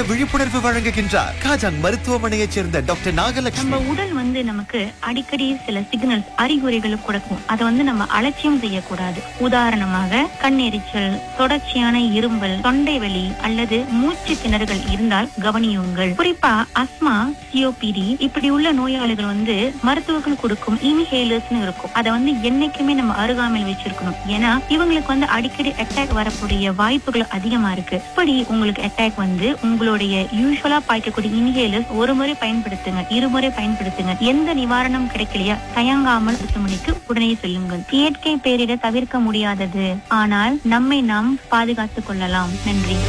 விழிப்புணர்வு வழங்குகின்றார் காஜாங் மருத்துவமனையைச் சேர்ந்த டாக்டர் நம்ம நாகலட்சுமி உடல் வந்து நமக்கு அடிக்கடி சில சிக்னல்ஸ் அறிகுறிகளை கொடுக்கும் அதை வந்து நம்ம அலட்சியம் செய்யக்கூடாது உதாரணமாக கண்ணெரிச்சல் தொடர்ச்சியான இரும்பல் தொண்டை வலி அல்லது மூச்சு திணறுகள் இருந்தால் கவனியுங்கள் குறிப்பா அஸ்மா சிஓபிடி இப்படி உள்ள நோயாளிகள் வந்து மருத்துவர்கள் கொடுக்கும் இன்ஹேலர்ஸ்னு இருக்கும் அதை வந்து என்னைக்குமே நம்ம அருகாமையில் வச்சிருக்கணும் ஏன்னா இவங்களுக்கு வந்து அடிக்கடி அட்டாக் வரக்கூடிய வாய்ப்புகள் அதிகமா இருக்கு இப்படி உங்களுக்கு அட்டாக் வந்து உங்களுடைய யூஸ்வலா பாய்க்கக்கூடிய இன்ஹேலர்ஸ் ஒரு முறை பயன்படுத்துங்க இருமுறை பயன்படுத்துங்க எந்த நிவாரணம் கிடைக்கலையா தயங்காமல் மருத்துவமனைக்கு உடனே செல்லுங்கள் இயற்கை பேரிட தவிர்க்க முடியாதது ஆனால் நம்மை நாம் பாதுகாத்துக் கொள்ளலாம் நன்றி